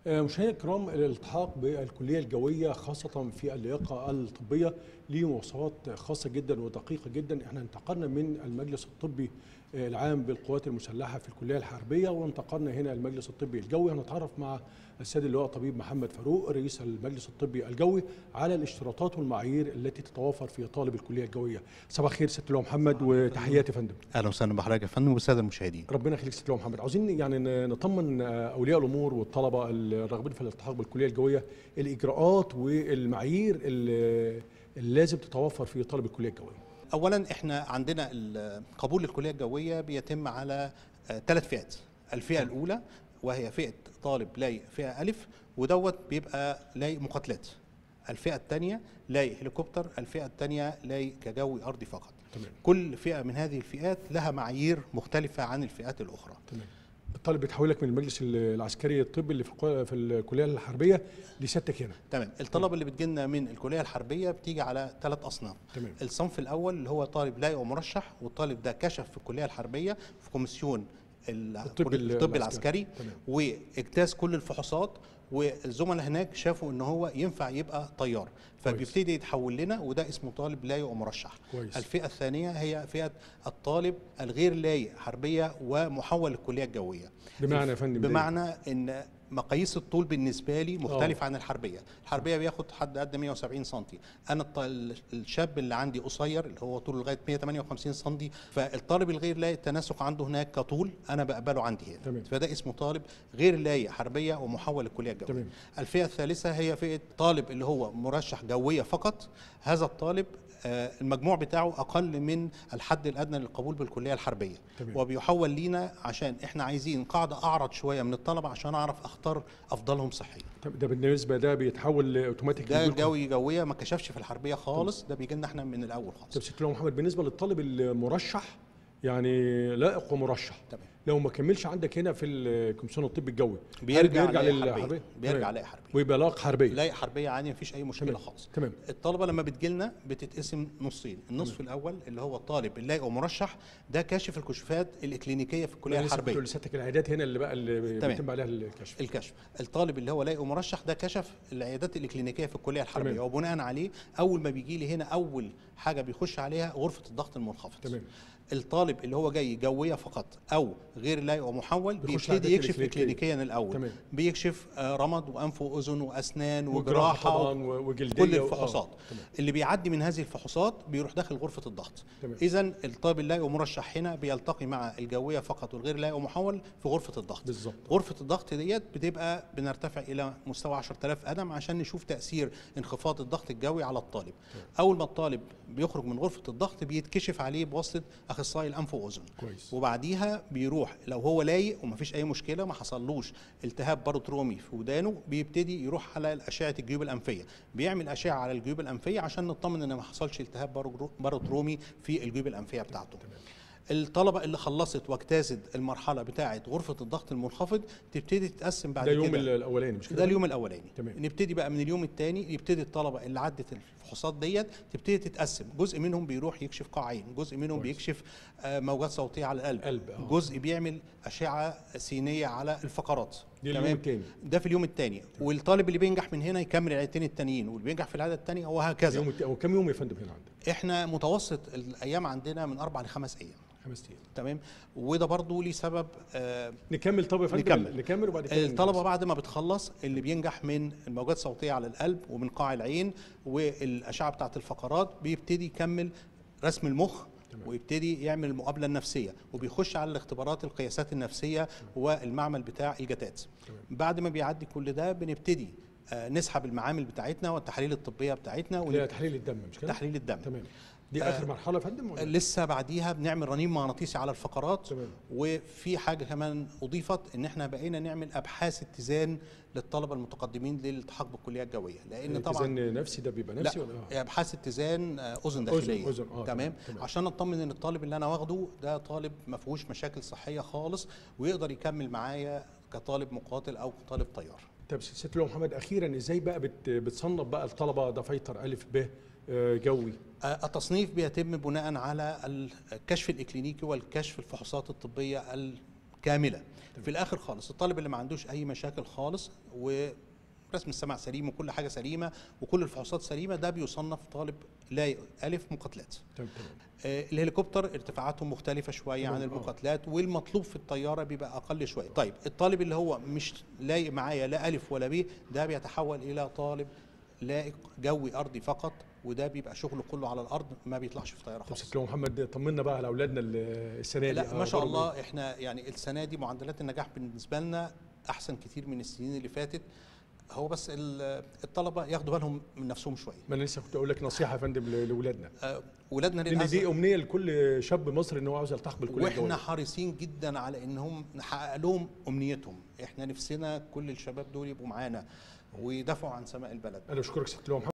آه، مشاهدينا الكرام الالتحاق بالكليه الجويه خاصه في اللياقه الطبيه ليه مواصفات خاصه جدا ودقيقه جدا احنا انتقلنا من المجلس الطبي آه، العام بالقوات المسلحه في الكليه الحربيه وانتقلنا هنا المجلس الطبي الجوي هنتعرف مع السيد اللواء طبيب محمد فاروق رئيس المجلس الطبي الجوي على الاشتراطات والمعايير التي تتوافر في طالب الكليه الجويه صباح الخير سياده اللواء محمد وتحياتي يا فندم اهلا وسهلا بحضرتك يا فندم والساده المشاهدين ربنا يخليك سياده اللواء محمد عاوزين يعني ن- نطمن آه، اولياء الامور والطلبه الراغبين في الالتحاق بالكليه الجويه الاجراءات والمعايير اللي اللي لازم تتوفر في طالب الكليه الجويه اولا احنا عندنا ال- قبول الكليه الجويه بيتم على ثلاث فئات الفئه الاولى وهي فئه طالب لاي فئه الف ودوت بيبقى لاي مقاتلات الفئه الثانيه لاي هليكوبتر الفئه الثانيه لاي كجوي ارضي فقط تمام كل فئه من هذه الفئات لها معايير مختلفه عن الفئات الاخرى تمام الطالب بيتحولك من المجلس العسكري الطبي اللي في القو- في الكليه الحربيه لسيادتك هنا تمام الطلبه اللي بتجيلنا من الكليه الحربيه بتيجي على ثلاث اصناف تمام الصنف الاول اللي هو طالب لايق ومرشح والطالب ده كشف في الكليه الحربيه في كوميسيون ال- الطب ال- الطب العسكري. العسكري تمام واجتاز كل الفحوصات والزملاء هناك شافوا ان هو ينفع يبقى طيار فبيبتدي يتحول لنا وده اسمه طالب لايق ومرشح كويس الفئه الثانيه هي فئه الطالب الغير لايق حربيه ومحول للكليه الجويه بمعنى يا فندم ده إيه؟ بمعنى ان مقاييس الطول بالنسبه لي مختلفه عن الحربيه الحربيه بياخد حد قد 170 سم انا الط- الشاب اللي عندي قصير اللي هو طوله لغايه 158 سم فالطالب الغير لايق التناسق عنده هناك كطول انا بقبله عندي هنا تمام. فده اسمه طالب غير لايق حربيه ومحول للكليه الجويه تمام الفئه الثالثه هي فئه طالب اللي هو مرشح جويه فقط هذا الطالب آه، المجموع بتاعه اقل من الحد الادنى للقبول بالكليه الحربيه تمام وبيحول لينا عشان احنا عايزين قاعده اعرض شويه من الطلبه عشان اعرف اختار افضلهم صحيا طب ده بالنسبه ده بيتحول اوتوماتيك ده الجوي جويه ما كشفش في الحربيه خالص ده بيجي لنا احنا من الاول طب خالص سياده اللواء محمد بالنسبه للطالب المرشح يعني لائق ومرشح تمام لو ما كملش عندك هنا في الكومسيون الطبي الجوي بيرجع, بيرجع بيرجع للحربية؟ للحربيه بيرجع تمام. لاقي حربيه ويبقى لاق حربيه لاقي حربيه عادي مفيش اي مشكله تمام. خالص تمام الطلبه لما بتجيلنا بتتقسم نصين النصف الاول اللي هو الطالب اللايق ومرشح ده كاشف الكشوفات الاكلينيكيه في الكليه أنا لسه كنت الحربيه بقول لسيادتك العيادات هنا اللي بقى اللي تمام. بيتم عليها الكشف الكشف الطالب اللي هو لايق ومرشح ده كشف العيادات الاكلينيكيه في الكليه الحربيه تمام. وبناء عليه اول ما بيجي لي هنا اول حاجه بيخش عليها غرفه الضغط المنخفض تمام الطالب اللي هو جاي جويه فقط او غير لايق ومحول بيخش بيبتدي العيادات يكشف الإكلينيكية. اكلينيكيا الاول تمام بيكشف آه، رمد وانف واذن واسنان وجراحه وجراحه طبعا و- وجلديه كل و- آه، الفحوصات تمام اللي بيعدي من هذه الفحوصات بيروح داخل غرفه الضغط تمام اذا الطالب اللايق ومرشح هنا بيلتقي مع الجويه فقط والغير لايق ومحول في غرفه الضغط بالظبط غرفة الضغط ديت بتبقى بنرتفع إلى مستوى 10000 قدم عشان نشوف تأثير انخفاض الضغط الجوي على الطالب. تمام. أول ما الطالب بيخرج من غرفة الضغط بيتكشف عليه بواسطة أخصائي الأنف وأذن. كويس وبعديها بيروح لو هو لايق ومفيش أي مشكلة ما حصلوش التهاب باروترومي في ودانه بيبتدي يروح على أشعة الجيوب الأنفية. بيعمل أشعة على الجيوب الأنفية عشان نطمن إن ما حصلش التهاب بارو- باروترومي في الجيوب الأنفية بتاعته. تمام الطلبه اللي خلصت واجتازت المرحله بتاعه غرفه الضغط المنخفض تبتدي تتقسم بعد ده يوم كده الاولاني مش كده ده اليوم الاولاني تمام. نبتدي بقى من اليوم الثاني يبتدي الطلبه اللي عدت الفحوصات ديت تبتدي تتقسم جزء منهم بيروح يكشف قاعين جزء منهم كويس. بيكشف آه، موجات صوتيه على القلب قلب اه جزء بيعمل اشعه سينيه على الفقرات دي اليوم تمام الثاني ده في اليوم الثاني والطالب اللي بينجح من هنا يكمل العيادتين التانيين واللي بينجح في العياده الثانيه وهكذا اليوم الت... وكم يوم يا فندم هنا عندك؟ احنا متوسط الايام عندنا من اربع لخمس ايام خمس ايام تمام وده برضو ليه سبب آه نكمل طب يا فندم نكمل. نكمل وبعد كده الطلبه ننجز. بعد ما بتخلص اللي بينجح من الموجات الصوتيه على القلب ومن قاع العين والاشعه بتاعه الفقرات بيبتدي يكمل رسم المخ تمام. ويبتدي يعمل المقابله النفسيه وبيخش على الاختبارات القياسات النفسيه والمعمل بتاع الجتات تمام. بعد ما بيعدي كل ده بنبتدي آه، نسحب المعامل بتاعتنا والتحاليل الطبيه بتاعتنا اللي هي تحليل الدم مش كده؟ وتحليل الدم تمام دي آه، اخر مرحله يا فندم ولا؟ لسه بعديها بنعمل رنين مغناطيسي على الفقرات تمام وفي حاجه كمان اضيفت ان احنا بقينا نعمل ابحاث اتزان للطلبه المتقدمين للالتحاق بالكليه الجويه لان طبعا اتزان نفسي ده بيبقى نفسي ولا آه. ابحاث اتزان آه، اذن داخليه اذن اه تمام تمام عشان نطمن ان الطالب اللي انا واخده ده طالب ما فيهوش مشاكل صحيه خالص ويقدر يكمل معايا كطالب مقاتل او كطالب طيار طب ست لو محمد اخيرا ازاي بقى بت... بتصنف بقى الطلبه ده فايتر الف ب آه، جوي آه، التصنيف بيتم بناء على الكشف الاكلينيكي والكشف الفحوصات الطبيه كامله في الاخر خالص الطالب اللي ما عندوش اي مشاكل خالص ورسم السمع سليم وكل حاجه سليمه وكل الفحوصات سليمه ده بيصنف طالب لا الف مقاتلات تمام تمام آه، الهليكوبتر ارتفاعاتهم مختلفه شويه عن تمام، آه. المقاتلات والمطلوب في الطياره بيبقى اقل شويه طيب الطالب اللي هو مش لايق معايا لا الف ولا ب ده بيتحول الى طالب لائق جوي ارضي فقط وده بيبقى شغله كله على الارض ما بيطلعش في طياره طب خالص ست لو محمد طمنا بقى على اولادنا ال- السنه دي لا ما شاء أخبارهم الله احنا يعني السنه دي معدلات النجاح بالنسبه لنا احسن كتير من السنين اللي فاتت هو بس ال- الطلبه ياخدوا بالهم من نفسهم شويه ما انا لسه كنت اقول لك نصيحه يا فندم ل- لاولادنا آه، ولادنا لان للاسف دي امنيه لكل شاب مصري ان هو عاوز يلتحق بالكليه واحنا الجويه حريصين جدا على انهم نحقق لهم امنيتهم احنا نفسنا كل الشباب دول يبقوا معانا ويدافعوا عن سماء البلد انا بشكرك ست لو محمد